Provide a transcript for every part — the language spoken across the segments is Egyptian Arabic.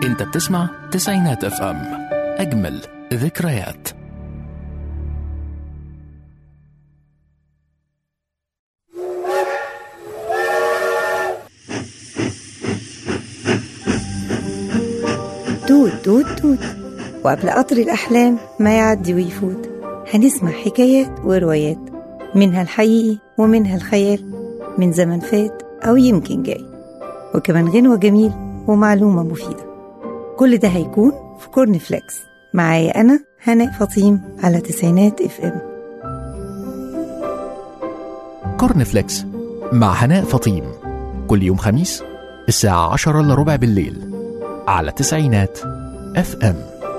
انت بتسمع تسعينات اف ام اجمل ذكريات توت توت توت وقبل قطر الأحلام ما يعدي ويفوت هنسمع حكايات وروايات منها الحقيقي ومنها الخيال من زمن فات أو يمكن جاي وكمان غنوة جميل ومعلومة مفيدة كل ده هيكون في كورن فليكس معايا أنا هناء فطيم على تسعينات اف ام كورن فليكس مع هناء فطيم كل يوم خميس الساعة عشرة إلا ربع بالليل على تسعينات اف ام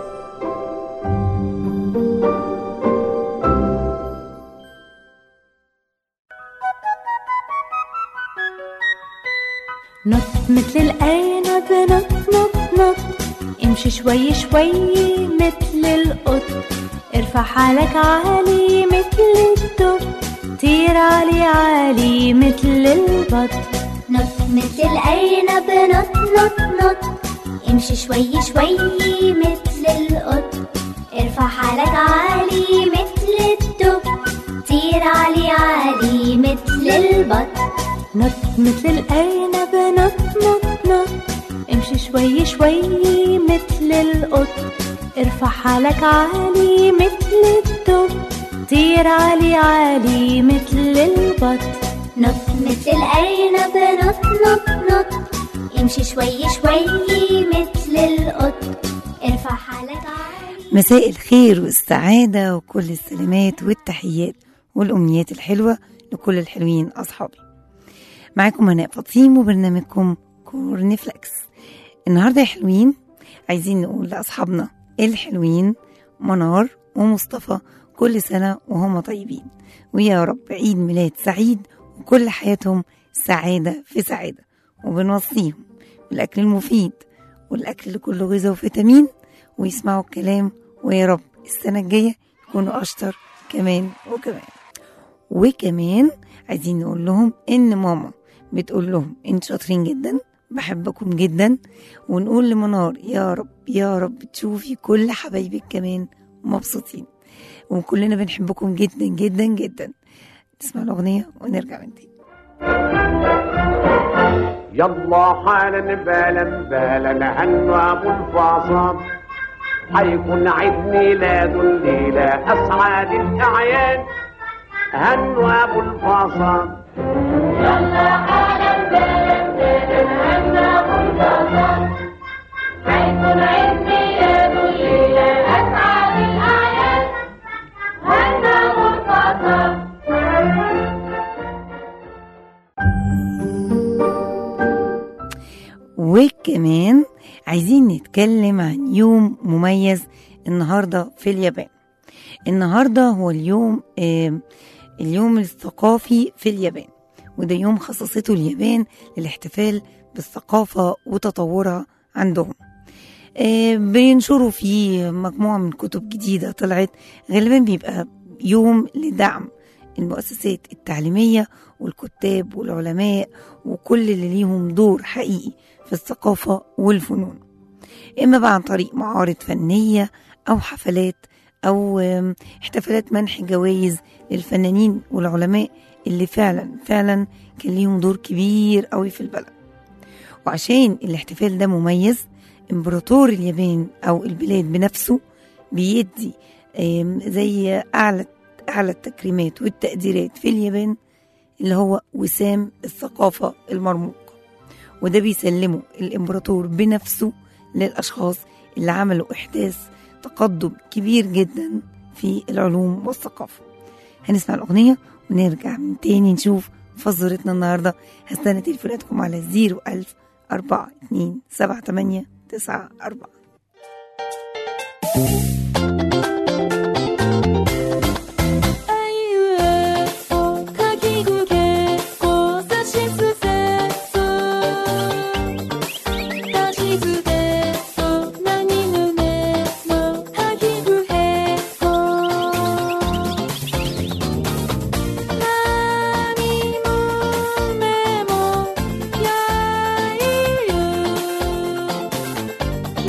نط مثل الأرنب نط نط نط امشي شوي شوي مثل القط ارفع حالك عالي مثل الدب طير عالي عالي مثل البط نط مثل الأرنب نط نط نط امشي شوي شوي مثل القط ارفع حالك عالي مثل الدب طير عالي عالي مثل البط نط مثل الأرنب نط نط نط امشي شوي شوي مثل القط ارفع حالك عالي مثل الدب طير عالي عالي مثل البط نط مثل الأرنب نط نط نط امشي شوي شوي مثل القط ارفع حالك عالي مساء الخير والسعادة وكل السلامات والتحيات والأمنيات الحلوة لكل الحلوين أصحابي معاكم هناء فطيم وبرنامجكم كورن فليكس النهاردة يا حلوين عايزين نقول لأصحابنا الحلوين منار ومصطفى كل سنة وهم طيبين ويا رب عيد ميلاد سعيد وكل حياتهم سعادة في سعادة وبنوصيهم بالأكل المفيد والأكل اللي كله غذاء وفيتامين ويسمعوا الكلام ويا رب السنة الجاية يكونوا أشطر كمان وكمان وكمان عايزين نقول لهم إن ماما بتقول لهم انتوا شاطرين جدا بحبكم جدا ونقول لمنار يا رب يا رب تشوفي كل حبايبك كمان مبسوطين وكلنا بنحبكم جدا جدا جدا نسمع الأغنية ونرجع من تاني يلا حالا بالا بالا هنو ابو الفاصل حيكون عيد ميلاد الليلة أسعد الأعياد هنو أبو الفاصل وكمان عايزين نتكلم عن يوم مميز النهارده في اليابان النهارده هو اليوم آه اليوم الثقافي في اليابان وده يوم خصصته اليابان للاحتفال بالثقافة وتطورها عندهم آه بينشروا فيه مجموعة من كتب جديدة طلعت غالبا بيبقى يوم لدعم المؤسسات التعليمية والكتاب والعلماء وكل اللي ليهم دور حقيقي في الثقافة والفنون إما بقى عن طريق معارض فنية أو حفلات أو آم، احتفالات منح جوائز للفنانين والعلماء اللي فعلا فعلا كان ليهم دور كبير قوي في البلد وعشان الاحتفال ده مميز امبراطور اليابان أو البلاد بنفسه بيدي آم، زي أعلى أعلى التكريمات والتقديرات في اليابان اللي هو وسام الثقافة المرموق وده بيسلمه الإمبراطور بنفسه للأشخاص اللي عملوا إحداث تقدم كبير جدا في العلوم والثقافة هنسمع الأغنية ونرجع من تاني نشوف فزورتنا النهاردة هستنى تليفوناتكم على زيرو ألف أربعة اتنين سبعة تمانية تسعة أربعة かきぐけこさしすせそたしずけそなにぬめのはぎぐへこなにもめもやいゆ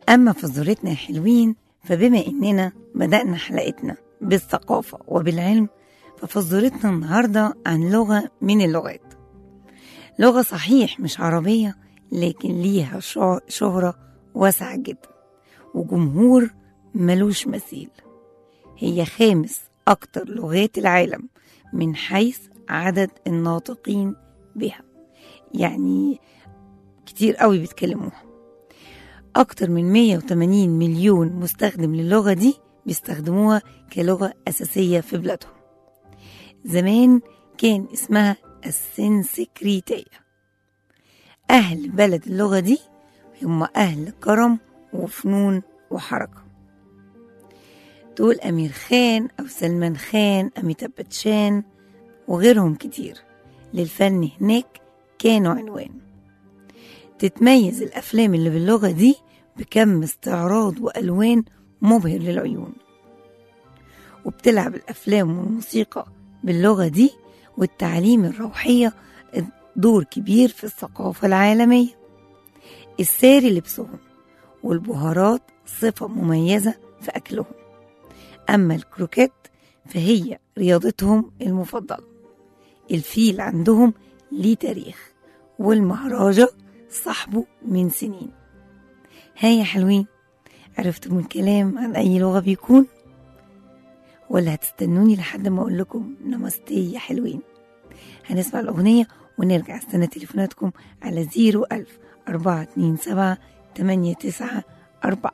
أما فزورتنا يا حلوين فبما إننا بدأنا حلقتنا بالثقافة وبالعلم ففزورتنا النهاردة عن لغة من اللغات لغة صحيح مش عربية لكن ليها شع- شهرة واسعة جدا وجمهور ملوش مثيل هي خامس أكتر لغات العالم من حيث عدد الناطقين بها يعني كتير قوي بيتكلموها أكتر من 180 مليون مستخدم للغة دي بيستخدموها كلغة أساسية في بلادهم زمان كان اسمها السنسكريتية أهل بلد اللغة دي هم أهل كرم وفنون وحركة تقول أمير خان أو سلمان خان أميتاب باتشان وغيرهم كتير للفن هناك كانوا عنوان تتميز الأفلام اللي باللغة دي بكم استعراض وألوان مبهر للعيون وبتلعب الأفلام والموسيقى باللغة دي والتعليم الروحية دور كبير في الثقافة العالمية الساري لبسهم والبهارات صفة مميزة في أكلهم أما الكروكيت فهي رياضتهم المفضلة الفيل عندهم ليه تاريخ والمهراجة صاحبه من سنين ها يا حلوين عرفتوا من كلام عن أي لغة بيكون ولا هتستنوني لحد ما أقول لكم نمستي يا حلوين هنسمع الأغنية ونرجع استنى تليفوناتكم على زيرو ألف أربعة اتنين سبعة تمانية تسعة أربعة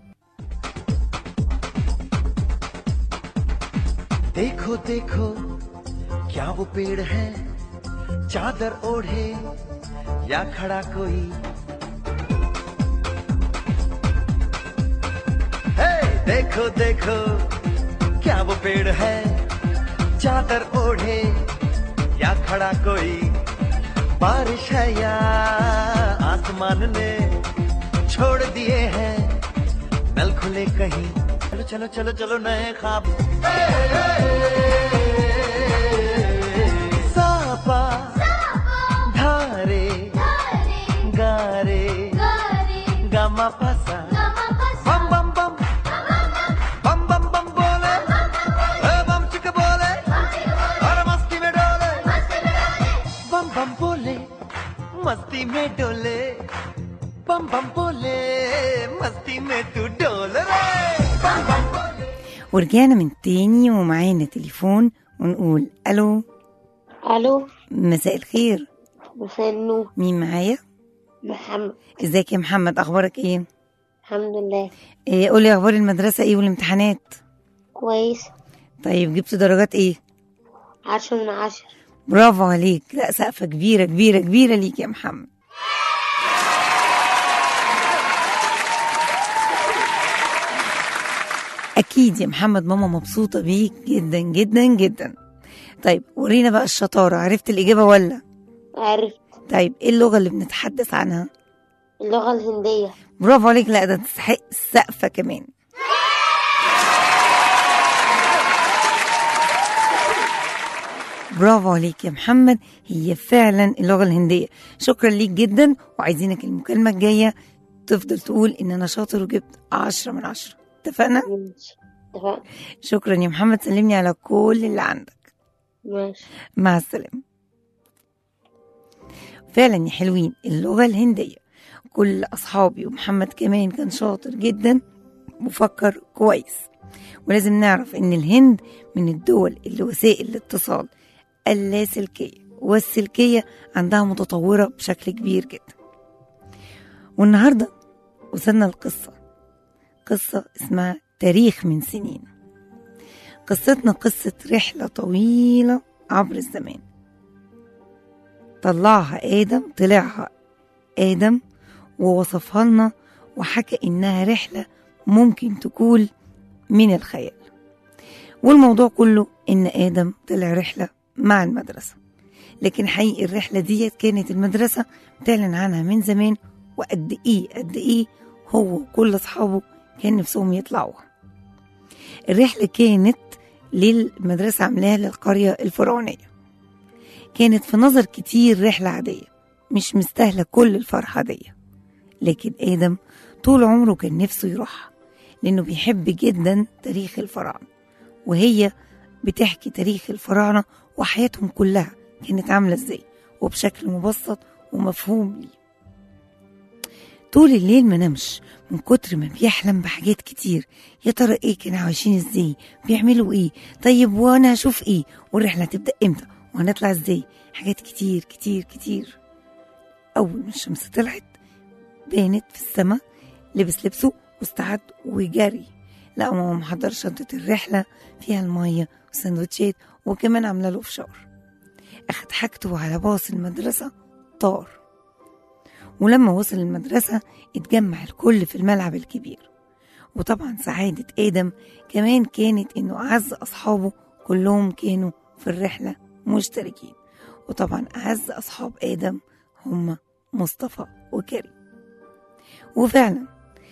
देखो देखो क्या वो पेड़ है चादर ओढ़े या खड़ा कोई हे देखो देखो क्या वो पेड़ है चादर ओढ़े या खड़ा कोई बारिश है या आसमान ने छोड़ दिए हैं नल खुले कहीं चलो चलो चलो चलो नए ख्वाब सापा धारे गारे गामा पासा बम बम बम बम बम बम बोले ए बम चिक बोले और मस्ती में डोले बम बम बोले मस्ती में डोले बम बम बोले मस्ती में तू डोल रे बम बम बोले ورجعنا من تاني ومعانا تليفون ونقول ألو الو مساء الخير مساء النور مين معايا محمد ازيك يا محمد اخبارك ايه الحمد لله إيه قولي اخبار المدرسه ايه والامتحانات كويس طيب جبت درجات ايه عشرة من عشرة برافو عليك لا سقفه كبيره كبيره كبيره ليك يا محمد اكيد يا محمد ماما مبسوطه بيك جدا جدا جدا طيب ورينا بقى الشطاره عرفت الاجابه ولا عرفت طيب ايه اللغه اللي بنتحدث عنها اللغة الهندية برافو عليك لا ده تستحق السقفه كمان برافو عليك يا محمد هي فعلا اللغة الهندية شكرا ليك جدا وعايزينك المكالمة الجاية تفضل تقول ان انا شاطر وجبت عشرة من عشرة اتفقنا ماشي اتفقنا شكرا يا محمد سلمني على كل اللي عندك ماشي مع السلامة فعلا يا حلوين اللغة الهندية كل أصحابي ومحمد كمان كان شاطر جدا وفكر كويس ولازم نعرف إن الهند من الدول اللي وسائل الاتصال اللاسلكية والسلكية عندها متطورة بشكل كبير جدا والنهاردة وصلنا القصة قصة اسمها تاريخ من سنين قصتنا قصة رحلة طويلة عبر الزمان طلعها آدم طلعها آدم ووصفها لنا وحكى إنها رحلة ممكن تكون من الخيال والموضوع كله إن آدم طلع رحلة مع المدرسة لكن حقيقي الرحلة دي كانت المدرسة بتعلن عنها من زمان وقد إيه قد إيه هو وكل أصحابه كان نفسهم يطلعوها الرحلة كانت للمدرسة عاملاها للقرية الفرعونية كانت في نظر كتير رحلة عادية مش مستاهلة كل الفرحة دي لكن آدم طول عمره كان نفسه يروحها لأنه بيحب جدا تاريخ الفراعنة وهي بتحكي تاريخ الفراعنة وحياتهم كلها كانت عاملة ازاي وبشكل مبسط ومفهوم ليه طول الليل ما نامش من كتر ما بيحلم بحاجات كتير يا ترى ايه كانوا عايشين ازاي بيعملوا ايه طيب وانا هشوف ايه والرحلة هتبدأ امتى وهنطلع ازاي حاجات كتير كتير كتير أول ما الشمس طلعت بانت في السماء لبس لبسه واستعد وجري لقى ماما محضر شنطة الرحلة فيها المية وسندوتشات وكمان عاملة له فشار أخد حاجته وعلى باص المدرسة طار ولما وصل المدرسة اتجمع الكل في الملعب الكبير وطبعا سعادة آدم كمان كانت إنه أعز أصحابه كلهم كانوا في الرحلة مشتركين وطبعا أعز أصحاب آدم هم مصطفى وكريم وفعلا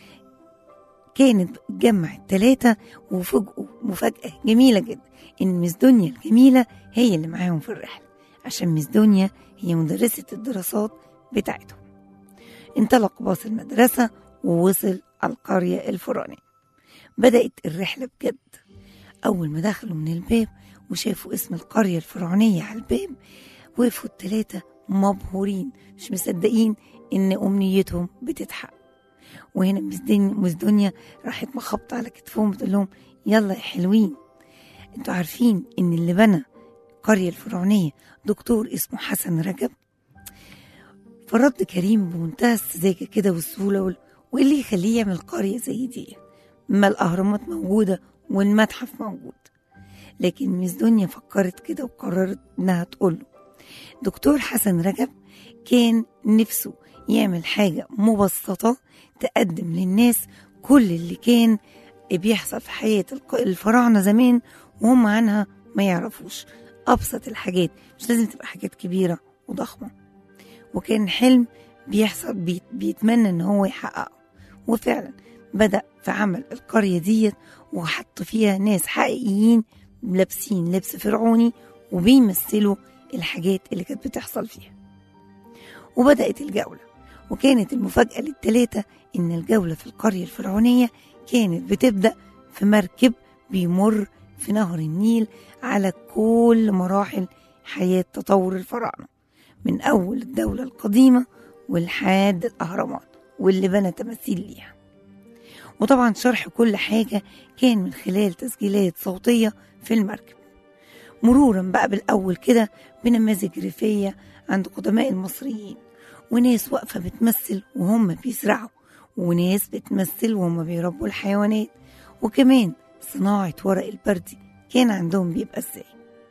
كانت بتجمع التلاتة وفجأة مفاجأة جميلة جدا إن مس دنيا الجميلة هي اللي معاهم في الرحلة عشان مس دنيا هي مدرسة الدراسات بتاعتهم انطلق باص المدرسة ووصل القرية الفرعونية بدأت الرحلة بجد أول ما دخلوا من الباب وشافوا اسم القرية الفرعونية على الباب وقفوا التلاتة مبهورين مش مصدقين إن أمنيتهم بتتحقق وهنا مس دن- مس دنيا راحت مخبطة على كتفهم بتقول لهم يلا يا حلوين انتوا عارفين إن اللي بنى القرية الفرعونية دكتور اسمه حسن رجب فرد كريم بمنتهى السذاجة كده والسهولة وال- وايه اللي يخليه يعمل قرية زي دي ما الأهرامات موجودة والمتحف موجود لكن مس دنيا فكرت كده وقررت إنها تقوله دكتور حسن رجب كان نفسه يعمل حاجة مبسطة تقدم للناس كل اللي كان بيحصل في حياة الق- الفراعنة زمان وهم عنها ما يعرفوش أبسط الحاجات مش لازم تبقى حاجات كبيرة وضخمة وكان حلم بيحصل بيت بيتمنى ان هو يحققه وفعلا بدأ في عمل القرية ديت وحط فيها ناس حقيقيين لابسين لبس فرعوني وبيمثلوا الحاجات اللي كانت بتحصل فيها وبدأت الجولة وكانت المفاجأة للتلاتة إن الجولة في القرية الفرعونية كانت بتبدأ في مركب بيمر في نهر النيل على كل مراحل حياة تطور الفراعنة من أول الدولة القديمة ولحد الأهرامات واللي بنى تماثيل ليها وطبعا شرح كل حاجة كان من خلال تسجيلات صوتية في المركب مرورا بقى بالأول كده بنماذج ريفية عند قدماء المصريين وناس واقفة بتمثل وهم بيزرعوا وناس بتمثل وهم بيربوا الحيوانات وكمان صناعة ورق البردي كان عندهم بيبقى ازاي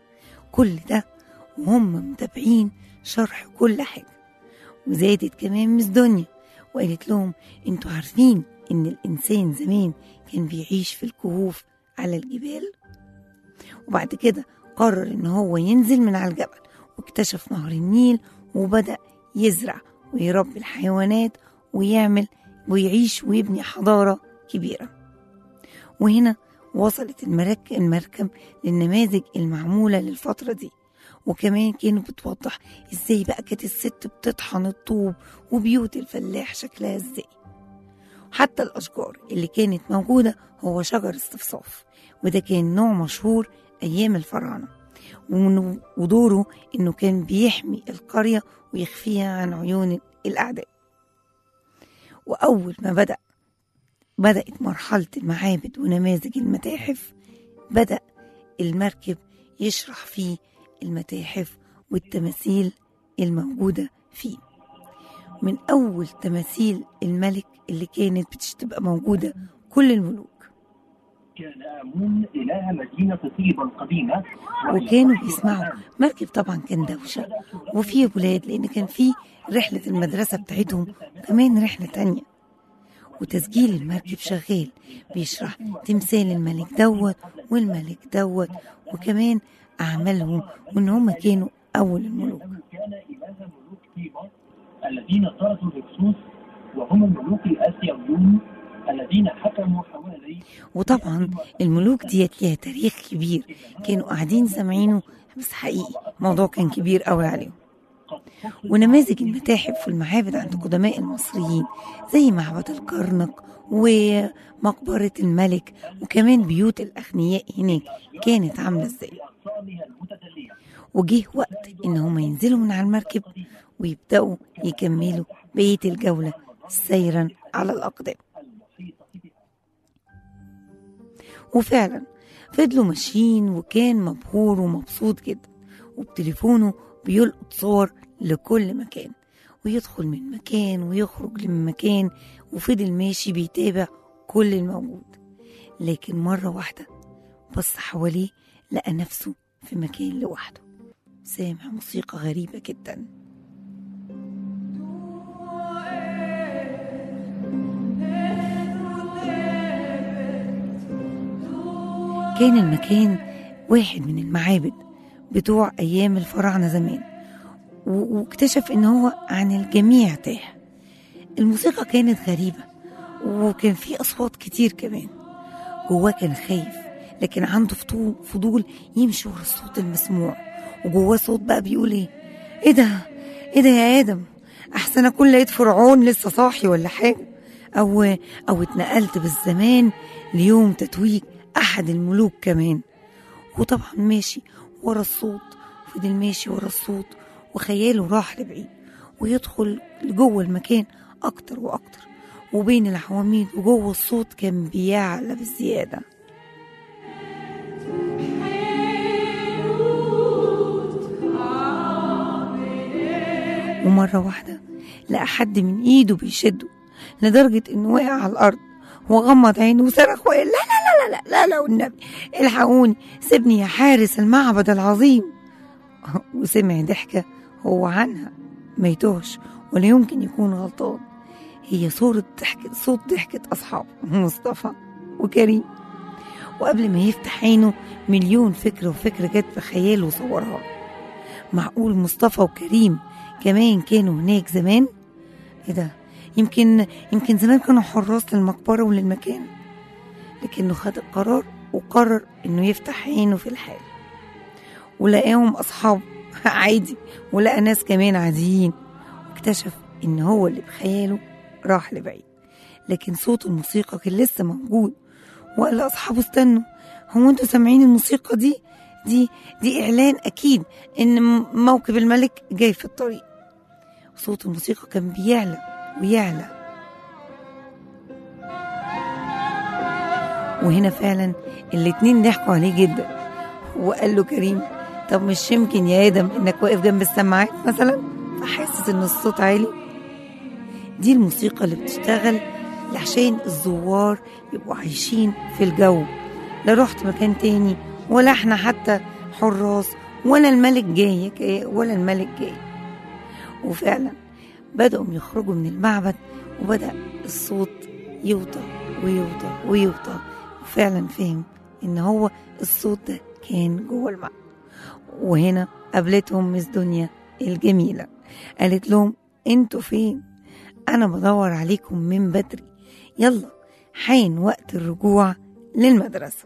كل ده وهم متابعين شرح كل حاجة وزادت كمان مس دنيا وقالت لهم انتوا عارفين ان الانسان زمان كان بيعيش في الكهوف على الجبال وبعد كده قرر ان هو ينزل من على الجبل واكتشف نهر النيل وبدأ يزرع ويربي الحيوانات ويعمل ويعيش ويبني حضارة كبيرة وهنا وصلت المرك المركب للنماذج المعمولة للفترة دي وكمان كانت بتوضح ازاي بقى كانت الست بتطحن الطوب وبيوت الفلاح شكلها ازاي حتى الأشجار اللي كانت موجودة هو شجر الصفصاف وده كان نوع مشهور أيام الفراعنة وإنه- ودوره إنه كان بيحمي القرية ويخفيها عن عيون الأعداء وأول ما بدأ بدأت مرحلة المعابد ونماذج المتاحف بدأ المركب يشرح فيه المتاحف والتماثيل الموجودة فيه من أول تماثيل الملك اللي كانت بتبقى موجودة كل الملوك كان آمون إله مدينة طيبة القديمة وكانوا بيسمعوا مركب طبعا كان دوشة وفي ولاد لأن كان في رحلة المدرسة بتاعتهم كمان رحلة تانية وتسجيل المركب شغال بيشرح تمثال الملك دوت والملك دوت وكمان أعمالهم وإن هم كانوا أول الملوك كان إله ملوك طيبة الذين طردوا الهكسوس وهم الملوك الآسيويون الذين حكموا حوالي وطبعا الملوك ديت ليها تاريخ كبير كانوا قاعدين سامعينه بس حقيقي الموضوع كان كبير قوي عليهم ونماذج المتاحف والمعابد عند قدماء المصريين زي معبد الكرنك ومقبرة الملك وكمان بيوت الأغنياء هناك كانت عاملة ازاي وجه وقت إن هما ينزلوا من على المركب ويبدأوا يكملوا بقية الجولة سيرا على الأقدام وفعلا فضلوا ماشيين وكان مبهور ومبسوط جدا وبتليفونه بيلقط صور لكل مكان ويدخل من مكان ويخرج من مكان وفضل ماشي بيتابع كل الموجود لكن مرة واحدة بص حواليه لقى نفسه في مكان لوحده سامع موسيقى غريبة جدا كان المكان واحد من المعابد بتوع أيام الفراعنة زمان و- واكتشف إن هو عن الجميع تاه الموسيقى كانت غريبة وكان في أصوات كتير كمان جواه كان خايف لكن عنده فضول فضول يمشي ورا الصوت المسموع وجواه صوت بقى بيقول ايه ايه ده ايه ده يا ادم احسن اكون لقيت فرعون لسه صاحي ولا حاجه او او اتنقلت بالزمان ليوم تتويج احد الملوك كمان وطبعا ماشي ورا الصوت فضل ماشي ورا الصوت وخياله راح لبعيد ويدخل لجوه المكان اكتر واكتر وبين العواميد وجوه الصوت كان بيعلى بالزياده ومرة واحدة لقى حد من ايده بيشده لدرجة انه وقع على الارض وغمض عينه وصرخ وقال لا لا لا لا لا لا والنبي الحقوني سيبني يا حارس المعبد العظيم وسمع ضحكة هو عنها ما يتوهش ولا يمكن يكون غلطان هي صورة ضحكة صوت ضحكة أصحابه مصطفى وكريم وقبل ما يفتح عينه مليون فكرة وفكرة جت في خياله وصورها له. معقول مصطفى وكريم كمان كانوا هناك زمان ايه ده يمكن يمكن زمان كانوا حراس للمقبرة وللمكان لكنه خد القرار وقرر انه يفتح عينه في الحال ولقاهم اصحاب عادي ولقى ناس كمان عاديين واكتشف ان هو اللي بخياله راح لبعيد لكن صوت الموسيقى كان لسه موجود وقال لاصحابه استنوا هو انتوا سامعين الموسيقى دي دي دي اعلان اكيد ان م- موكب الملك جاي في الطريق صوت الموسيقى كان بيعلى ويعلى وهنا فعلا الاتنين ضحكوا عليه جدا وقال له كريم طب مش يمكن يا ادم انك واقف جنب السماعات مثلا فحاسس ان الصوت عالي دي الموسيقى اللي بتشتغل عشان الزوار يبقوا عايشين في الجو لا رحت مكان تاني ولا احنا حتى حراس ولا الملك جاي جاي- ولا الملك جاي وفعلا بدأوا يخرجوا من المعبد وبدأ الصوت يوطى ويوطى ويوطى وفعلا فهم ان هو الصوت ده كان جوه المعبد وهنا قابلتهم مس دنيا الجميلة قالت لهم انتوا فين انا بدور عليكم من بدري يلا حان وقت الرجوع للمدرسة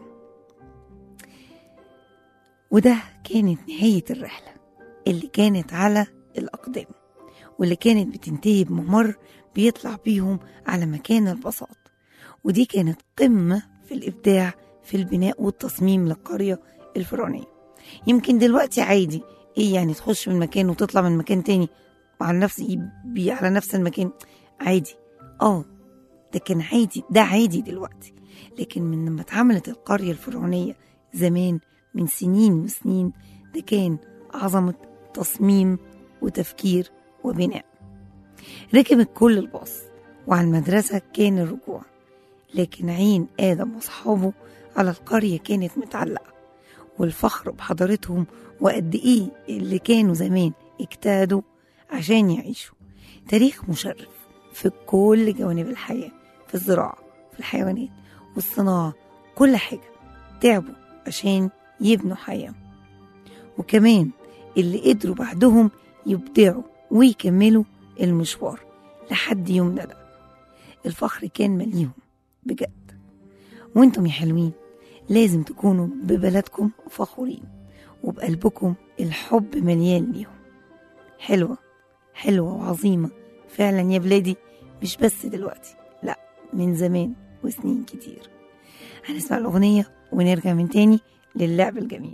وده كانت نهاية الرحلة اللي كانت على الأقدام واللي كانت بتنتهي بممر بيطلع بيهم على مكان البساط ودي كانت قمة في الإبداع في البناء والتصميم للقرية الفرعونية يمكن دلوقتي عادي ايه يعني تخش من مكان وتطلع من مكان تاني على نفس بي على نفس المكان عادي اه ده كان عادي ده عادي دلوقتي لكن من لما اتعملت القرية الفرعونية زمان من سنين وسنين ده كان عظمة تصميم وتفكير وبناء ركب الكل الباص وعلى المدرسة كان الرجوع لكن عين آدم وأصحابه على القرية كانت متعلقة والفخر بحضارتهم وقد إيه اللي كانوا زمان اجتهدوا عشان يعيشوا تاريخ مشرف في كل جوانب الحياة في الزراعة في الحيوانات والصناعة كل حاجة تعبوا عشان يبنوا حياة وكمان اللي قدروا بعدهم يبدعوا ويكملوا المشوار لحد يومنا ده الفخر كان مليهم بجد وانتم يا حلوين لازم تكونوا ببلدكم فخورين وبقلبكم الحب مليان ليهم حلوة حلوة وعظيمة فعلا يا بلادي مش بس دلوقتي لا من زمان وسنين كتير هنسمع الأغنية ونرجع من تاني للعب الجميل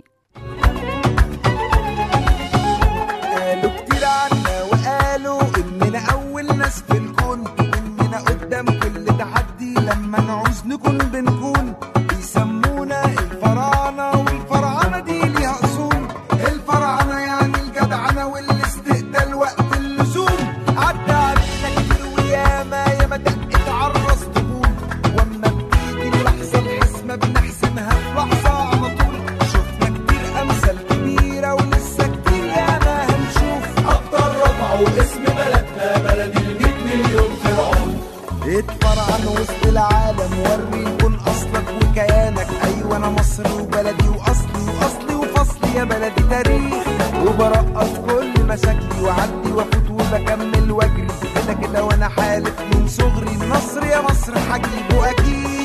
قالوا كتير عنا وقالوا اننا اول ناس في الكون اننا قدام كل تحدي لما نعوز نكون بنكون بيسمونا الفراعنه والفراعنه دي ليها اصول الفراعنه يعني الجدعنه والاستقتال وقت اللزوم عدى علينا كتير وياما ياما دقت عالراس طبول واما بتيجي اللحظه الحسمه بنحسمها في لحظه على طول شفنا كتير امثال كبيره ولسه كتير ياما هنشوف ابطال رفعوا اسم بلدنا بلد ال 100 مليون فرعون اتفرعن وسط العالم وري الكون اصلك وكيانك ايوه انا مصر وبلدي واصلي واصلي وفصلي يا بلدي تاريخ وبرقص كل مشاكلي وعدي وافوت وبكمل واجري كده كده وانا حالف من صغري النصر يا مصر هجيبه اكيد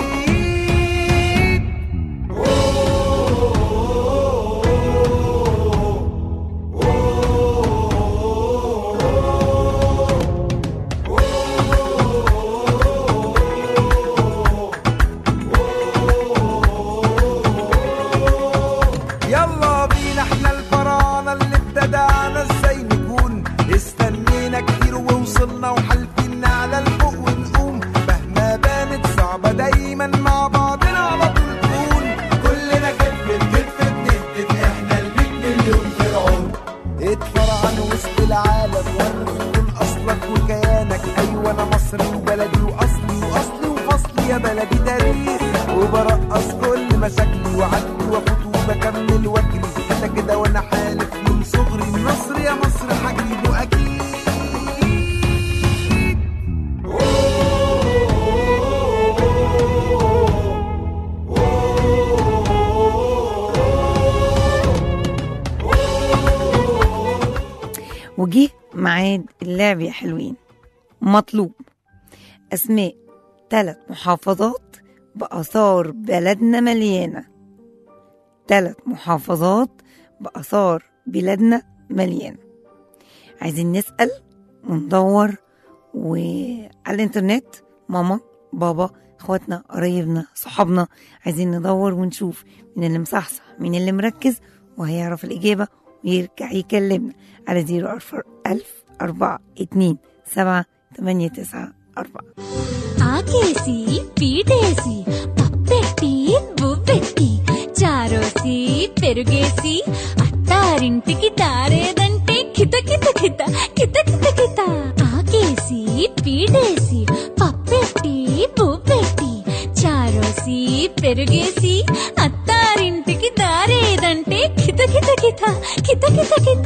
يلا بينا احنا الفراعنة اللي ابتدعنا ازاي نكون استنينا كتير ووصلنا وحالفين على الفوق ونقوم مهما بانت صعبة دايما مع بعضنا على طول تكون كلنا كتف كتف بنهتف احنا ال 100 مليون فرعون اتفرعن وسط العالم وريكم اصلك وكيانك ايوه انا مصري وبلدي واصلي واصلي وفصلي يا بلدي تاريخ وبرقص كل مشاكلي وعدي وافوت وبكمل واجري كده كده وانا حالف من صغري النصر يا مصر هجيبه اكيد وجه ميعاد اللعب يا حلوين مطلوب أسماء ثلاث محافظات بآثار بلدنا مليانة ثلاث محافظات بآثار بلادنا مليانة عايزين نسأل وندور وعلى الإنترنت ماما بابا اخواتنا قرايبنا صحابنا عايزين ندور ونشوف مين اللي مصحصح مين اللي مركز وهيعرف الإجابة ويرجع يكلمنا على زيرو ألف أربعة اتنين سبعة تمانية تسعة أربعة ఆకేసి పీటేసి పప్పెట్టి బువ్వెట్టి చారోసి పెరుగేసి అత్తారింటికి తారేదంటే కిత కిత కిత కిత కిత కిత ఆకేసి పీటేసి పప్పెట్టి బువ్వెట్టి చారోసి పెరుగేసి అత్తారింటికి తారేదంటే కిత కిత కిత కిత కిత కిత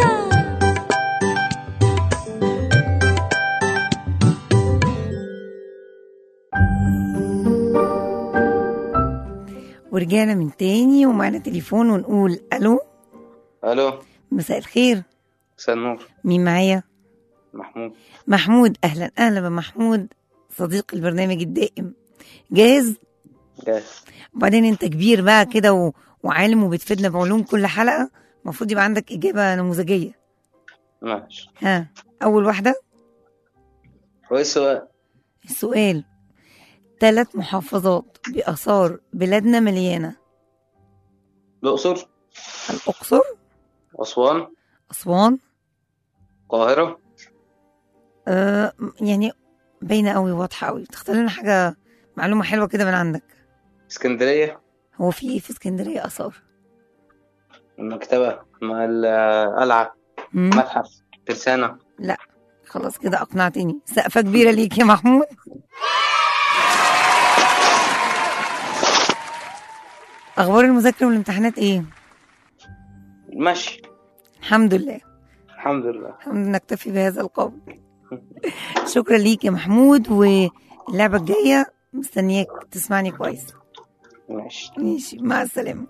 ورجعنا من تاني ومعنا تليفون ونقول ألو الو مساء الخير مساء النور مين معايا محمود محمود أهلا أهلا بمحمود صديق البرنامج الدائم جاهز جاهز وبعدين انت كبير بقى كده و... وعالم وبتفيدنا بعلوم كل حلقة المفروض يبقى عندك إجابة نموذجية ماشي ها أول واحدة هو ايه السؤال السؤال ثلاث محافظات بآثار بلادنا مليانة الاقصر الأقصر اسوان أسوان القاهره آه يعني باينة قوي واضحة قوي تختار لنا حاجة معلومة حلوة كده من عندك اسكندريه هو في ايه في اسكندرية آثار المكتبه مع القلعه مم؟ متحف ترسانه لا خلاص كده أقنعتني سقفة كبيرة ليك يا محمود أخبار المذاكرة والامتحانات إيه؟ ماشي الحمد لله الحمد لله الحمد لله نكتفي بهذا القول شكرا ليك يا محمود واللعبة الجاية مستنياك تسمعني كويس ماشي ماشي مع السلامة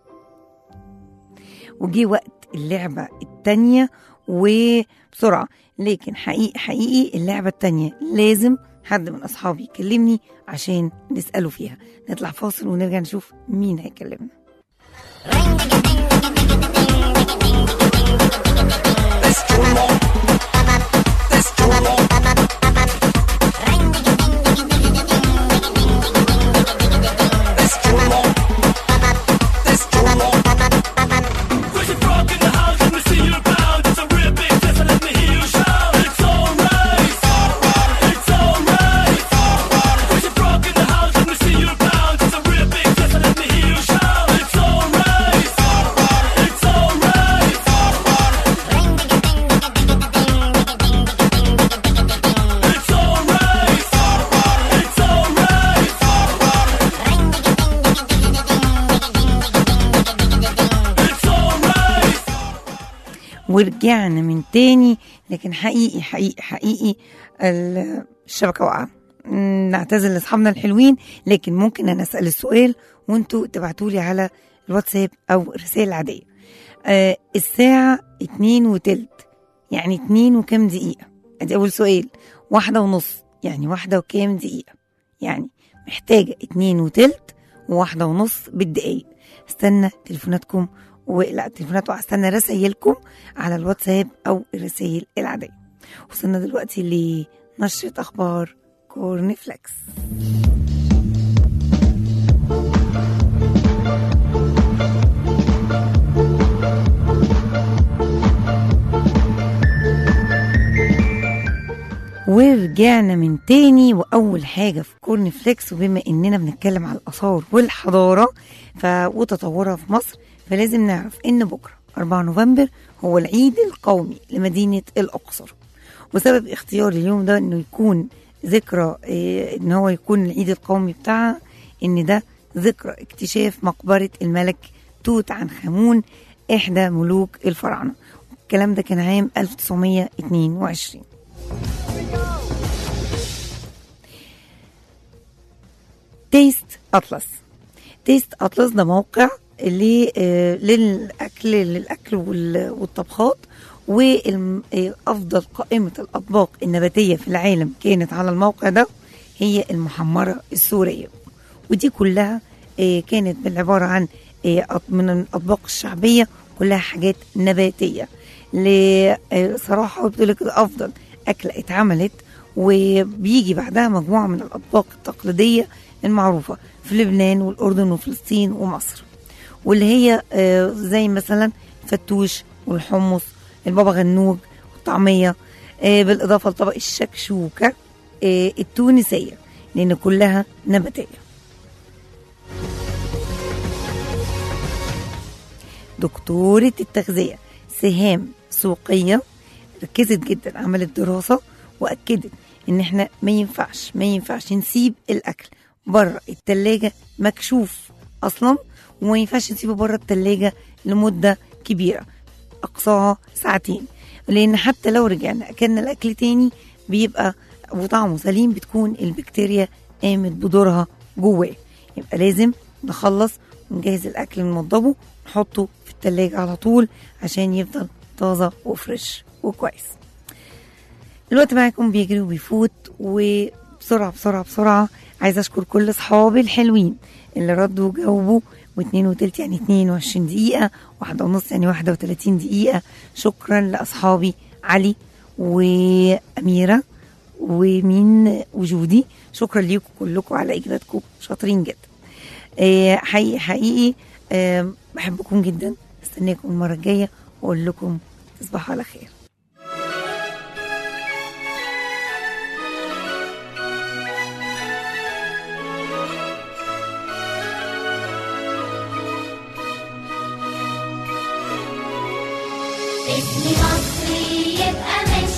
وجي وقت اللعبة التانية وبسرعة لكن حقيقي حقيقي اللعبة التانية لازم حد من أصحابي يكلمني عشان نسأله فيها نطلع فاصل ونرجع نشوف مين هيكلمنا ورجعنا من تاني لكن حقيقي حقيقي حقيقي ال- الشبكة واقعة مم، نعتذر لاصحابنا الحلوين لكن ممكن انا اسال السؤال وانتوا تبعتوا لي على الواتساب او الرسائل العاديه آه الساعه اتنين وتلت يعني اتنين وكام دقيقه ادي اول سؤال واحده ونص يعني واحده وكام دقيقه يعني محتاجه اتنين وتلت وواحده ونص بالدقايق استنى تليفوناتكم ولا تليفونات استنى رسايلكم على الواتساب او الرسائل العاديه وصلنا دلوقتي لنشره اخبار كورن فليكس ورجعنا من تاني واول حاجه في كورن فليكس وبما اننا بنتكلم على الاثار والحضاره ف... وتطورها في مصر فلازم نعرف ان بكره 4 نوفمبر هو العيد القومي لمدينه الاقصر وسبب اختيار اليوم ده انه يكون ذكرى إيه ان هو يكون العيد القومي بتاعها ان ده ذكرى اكتشاف مقبره الملك توت عنخ امون احدى ملوك الفراعنه الكلام ده كان عام 1922 تيست اطلس تيست اطلس ده موقع اللي آه، للاكل للاكل وال- والطبخات وافضل قائمه الاطباق النباتيه في العالم كانت على الموقع ده هي المحمره السوريه ودي كلها آه، كانت بالعباره عن آه، أط- من الاطباق الشعبيه كلها حاجات نباتيه ل- آه، صراحه بتقول لك افضل اكله اتعملت وبيجي بعدها مجموعه من الاطباق التقليديه المعروفه في لبنان والاردن وفلسطين ومصر واللي هي آه، زي مثلا فتوش والحمص البابا غنوج والطعميه آه، بالاضافه لطبق الشكشوكه آه، التونسيه لان كلها نباتيه دكتورة التغذية سهام سوقية ركزت جدا عملت دراسة وأكدت إن إحنا ما ينفعش ما ينفعش نسيب الأكل بره التلاجة مكشوف أصلا وما ينفعش نسيبه بره التلاجة لمدة كبيرة أقصاها ساعتين لأن حتى لو رجعنا أكلنا الأكل تاني بيبقى وطعمه سليم بتكون البكتيريا قامت بدورها جواه يبقى لازم نخلص ونجهز الأكل ننضبه نحطه في التلاجة على طول عشان يفضل طازة وفريش وكويس الوقت معاكم بيجري وبيفوت وبسرعة بسرعة بسرعة عايزة أشكر كل أصحابي الحلوين اللي ردوا وجاوبوا واتنين وتلت يعني اتنين وعشرين دقيقة واحدة ونص يعني واحدة وتلاتين دقيقة شكرا لأصحابي علي وأميرة ومين وجودي شكرا ليكم كلكم على إجاباتكم شاطرين جدا آه، حقيقي حقيقي آه، بحبكم جدا استناكم المرة الجاية وأقول لكم تصبحوا على خير اسمي مصري يبقى مش